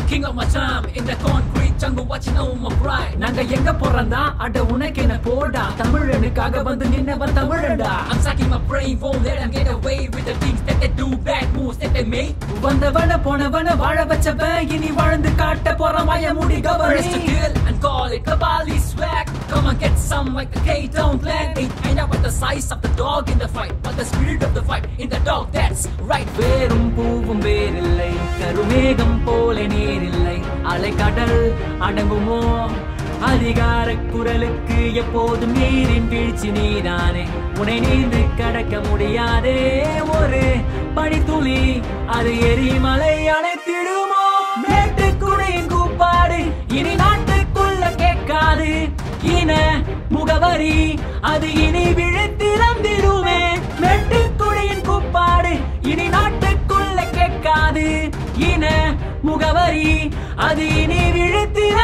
king of my time in the concrete jungle watching over my pride நாங்க எங்க போறோம்டா அட உனக்கு என்ன போடா தமிழனுக்காக வந்து நின்னவன் தமிழன்டா I'm stacking my brain won't let them get away with the things that they do bad moves that they make வந்தவன போனவன வாழ வச்சவன் இனி வாழ்ந்து காட்ட போற மய முடி Press கவரி to kill and call it Kabali swag. Come on, get some like the K-Town clan. Ain't ain't about the size of the dog in the fight, but the spirit of the fight in the dog. That's right. வேரும் பூவும் வேறில்லை கருமேகம் போல நீரில்லை அலைக்கடல் அடங்குமோ அதிகார குரலுக்கு எப்போதும் நீரின் வீழ்ச்சி நீதானே உன்னை நீந்து கடக்க முடியாதே ஒரு பனித்துளி அது எரிமலை அணைத்திடுமோ மேட்டுக்குடியின் கூப்பாடு இனி நாட்டுக்குள்ள கேட்காது இன முகவரி அது இனி விழித்திறந்திடுமே மேட்டுக்குடியின் கூப்பாடு இனி நாட்டுக்குள்ள கேட்காது இன முகவரி அது இனி விழித்திற